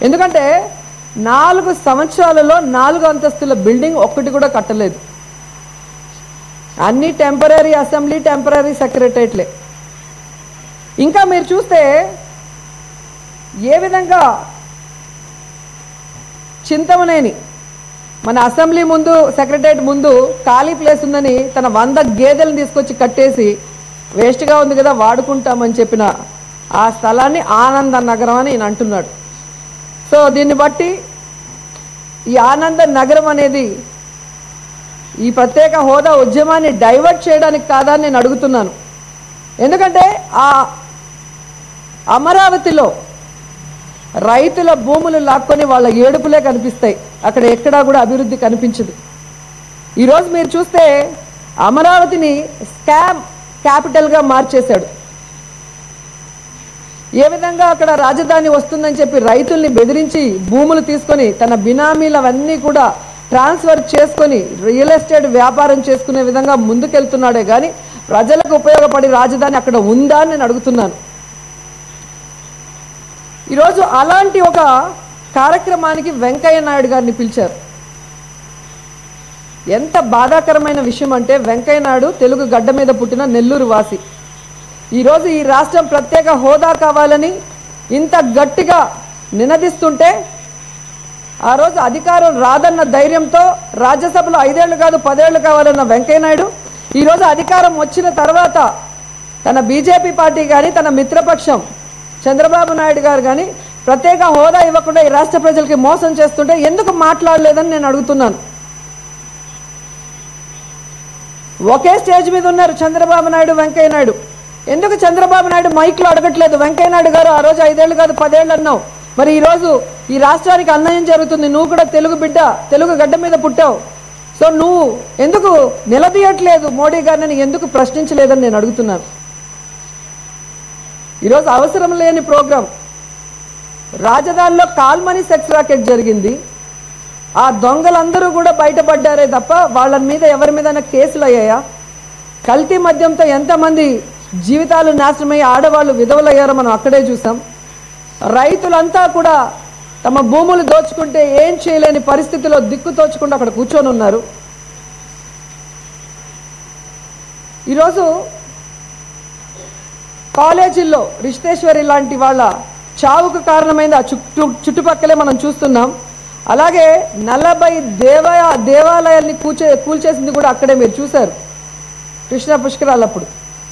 ఎందుకంటే నాలుగు సంవత్సరాలలో నాలుగు అంతస్తుల బిల్డింగ్ ఒక్కటి కూడా కట్టలేదు అన్ని టెంపరీ అసెంబ్లీ టెంపరీ సెక్రటరియట్లే ఇంకా మీరు చూస్తే ఏ విధంగా చింతమనేని మన అసెంబ్లీ ముందు సెక్రటరియట్ ముందు ఖాళీ ప్లేస్ ఉందని తన వంద గేదెలను తీసుకొచ్చి కట్టేసి వేస్ట్గా ఉంది కదా వాడుకుంటామని చెప్పిన ఆ స్థలాన్ని ఆనంద నగరం అని ఈయన అంటున్నాడు సో దీన్ని బట్టి ఈ ఆనంద నగరం అనేది ఈ ప్రత్యేక హోదా ఉద్యమాన్ని డైవర్ట్ చేయడానికి కాదా అని నేను అడుగుతున్నాను ఎందుకంటే ఆ అమరావతిలో రైతుల భూములు లాక్కొని వాళ్ళ ఏడుపులే కనిపిస్తాయి అక్కడ ఎక్కడా కూడా అభివృద్ధి కనిపించదు ఈరోజు మీరు చూస్తే అమరావతిని స్కామ్ క్యాపిటల్గా మార్చేశాడు ఏ విధంగా అక్కడ రాజధాని వస్తుందని చెప్పి రైతుల్ని బెదిరించి భూములు తీసుకొని తన బినామీలు అవన్నీ కూడా ట్రాన్స్ఫర్ చేసుకొని రియల్ ఎస్టేట్ వ్యాపారం చేసుకునే విధంగా ముందుకెళ్తున్నాడే కానీ ప్రజలకు ఉపయోగపడి రాజధాని అక్కడ ఉందా అని నేను అడుగుతున్నాను ఈరోజు అలాంటి ఒక కార్యక్రమానికి వెంకయ్య నాయుడు గారిని పిలిచారు ఎంత బాధాకరమైన విషయం అంటే వెంకయ్య నాయుడు తెలుగు గడ్డ మీద పుట్టిన నెల్లూరు వాసి ఈరోజు ఈ రాష్ట్రం ప్రత్యేక హోదా కావాలని ఇంత గట్టిగా నినదిస్తుంటే ఆ రోజు అధికారం రాదన్న ధైర్యంతో రాజ్యసభలో ఐదేళ్లు కాదు పదేళ్లు కావాలన్న వెంకయ్య నాయుడు ఈరోజు అధికారం వచ్చిన తర్వాత తన బీజేపీ పార్టీ కానీ తన మిత్రపక్షం చంద్రబాబు నాయుడు గారు కానీ ప్రత్యేక హోదా ఇవ్వకుండా ఈ రాష్ట్ర ప్రజలకి మోసం చేస్తుంటే ఎందుకు మాట్లాడలేదని నేను అడుగుతున్నాను ఒకే స్టేజ్ మీద ఉన్నారు చంద్రబాబు నాయుడు వెంకయ్య నాయుడు ఎందుకు చంద్రబాబు నాయుడు మైక్లో అడగట్లేదు వెంకయ్య నాయుడు గారు ఆ రోజు ఐదేళ్ళు కాదు పదేళ్ళు అన్నావు మరి ఈ రోజు ఈ రాష్ట్రానికి అన్యాయం జరుగుతుంది నువ్వు కూడా తెలుగు బిడ్డ తెలుగు గడ్డ మీద పుట్టావు సో నువ్వు ఎందుకు నిలదీయట్లేదు మోడీ గారిని ఎందుకు ప్రశ్నించలేదని నేను అడుగుతున్నాను ఈరోజు అవసరం లేని ప్రోగ్రాం రాజధానిలో కాల్మనీ సెక్స్ రాకెట్ జరిగింది ఆ దొంగలందరూ కూడా బయటపడ్డారే తప్ప వాళ్ళ మీద ఎవరి మీద కేసులు అయ్యాయా కల్తీ మద్యంతో ఎంతమంది జీవితాలు నాశనమై ఆడవాళ్ళు విధవలయ్యారో మనం అక్కడే చూసాం రైతులంతా కూడా తమ భూములు దోచుకుంటే ఏం చేయలేని పరిస్థితిలో దిక్కు తోచుకుంటూ అక్కడ కూర్చొని ఉన్నారు ఈరోజు కాలేజీల్లో రిషితేశ్వరి లాంటి వాళ్ళ చావుకు కారణమైంది ఆ చుట్టూ చుట్టుపక్కలే మనం చూస్తున్నాం అలాగే నలభై దేవాయ దేవాలయాల్ని కూల్చే కూల్చేసింది కూడా అక్కడే మీరు చూశారు కృష్ణ పుష్కరాలప్పుడు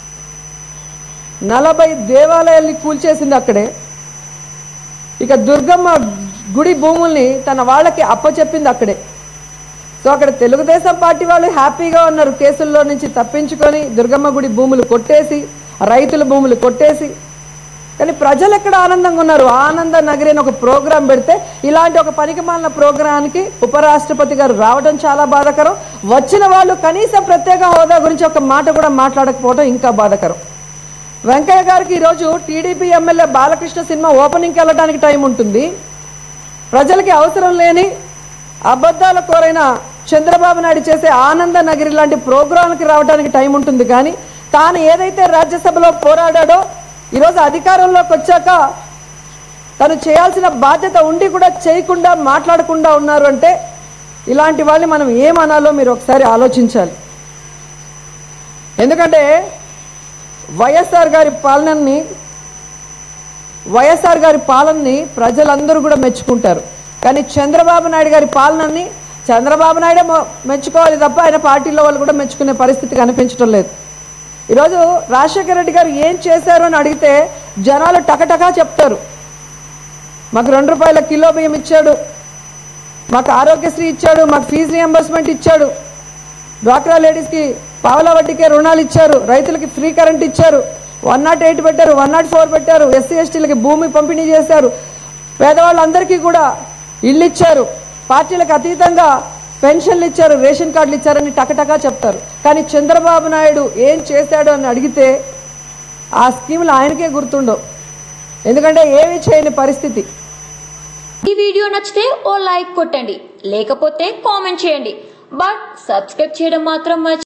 నలభై దేవాలయాల్ని కూల్చేసింది అక్కడే ఇక దుర్గమ్మ గుడి భూముల్ని తన వాళ్ళకి అప్పచెప్పింది అక్కడే సో అక్కడ తెలుగుదేశం పార్టీ వాళ్ళు హ్యాపీగా ఉన్నారు కేసుల్లో నుంచి తప్పించుకొని దుర్గమ్మ గుడి భూములు కొట్టేసి రైతుల భూములు కొట్టేసి కానీ ప్రజలు ఎక్కడ ఆనందంగా ఉన్నారు ఆనంద నగరి అని ఒక ప్రోగ్రాం పెడితే ఇలాంటి ఒక పనికిమాలిన ప్రోగ్రానికి ఉపరాష్ట్రపతి గారు రావడం చాలా బాధాకరం వచ్చిన వాళ్ళు కనీసం ప్రత్యేక హోదా గురించి ఒక మాట కూడా మాట్లాడకపోవడం ఇంకా బాధాకరం వెంకయ్య గారికి ఈరోజు టీడీపీ ఎమ్మెల్యే బాలకృష్ణ సినిమా ఓపెనింగ్కి వెళ్ళడానికి టైం ఉంటుంది ప్రజలకి అవసరం లేని అబద్ధాల కోరైన చంద్రబాబు నాయుడు చేసే ఆనంద నగరి లాంటి ప్రోగ్రాంకి రావడానికి టైం ఉంటుంది కానీ తాను ఏదైతే రాజ్యసభలో పోరాడాడో ఈరోజు అధికారంలోకి వచ్చాక తను చేయాల్సిన బాధ్యత ఉండి కూడా చేయకుండా మాట్లాడకుండా ఉన్నారు అంటే ఇలాంటి వాళ్ళని మనం ఏమనాలో మీరు ఒకసారి ఆలోచించాలి ఎందుకంటే వైఎస్ఆర్ గారి పాలనని వైఎస్ఆర్ గారి పాలనని ప్రజలందరూ కూడా మెచ్చుకుంటారు కానీ చంద్రబాబు నాయుడు గారి పాలనని చంద్రబాబు నాయుడే మొ- మెచ్చుకోవాలి తప్ప ఆయన పార్టీలో వాళ్ళు కూడా మెచ్చుకునే పరిస్థితి కనిపించడం లేదు ఈరోజు రాజశేఖర రెడ్డి గారు ఏం చేశారు అని అడిగితే జనాలు టకటకా చెప్తారు మాకు రెండు రూపాయల కిలో బియ్యం ఇచ్చాడు మాకు ఆరోగ్యశ్రీ ఇచ్చాడు మాకు ఫీజు రియంబర్స్మెంట్ ఇచ్చాడు డ్వాక్రా లేడీస్కి పావలా వడ్డీకే రుణాలు ఇచ్చారు రైతులకి ఫ్రీ కరెంట్ ఇచ్చారు వన్ నాట్ ఎయిట్ పెట్టారు వన్ నాట్ ఫోర్ పెట్టారు ఎస్సీ ఎస్టీలకి భూమి పంపిణీ చేశారు పేదవాళ్ళందరికీ కూడా ఇల్లు ఇచ్చారు పార్టీలకు అతీతంగా పెన్షన్లు ఇచ్చారు రేషన్ కార్డులు ఇచ్చారని టకటకా చెప్తారు కానీ చంద్రబాబు నాయుడు ఏం చేశాడు అని అడిగితే ఆ స్కీములు ఆయనకే గుర్తుండవు ఎందుకంటే ఏమీ చేయని పరిస్థితి ఈ వీడియో నచ్చితే ఓ లైక్ కొట్టండి లేకపోతే కామెంట్ చేయండి బట్ సబ్స్క్రైబ్ చేయడం మాత్రం మర్చి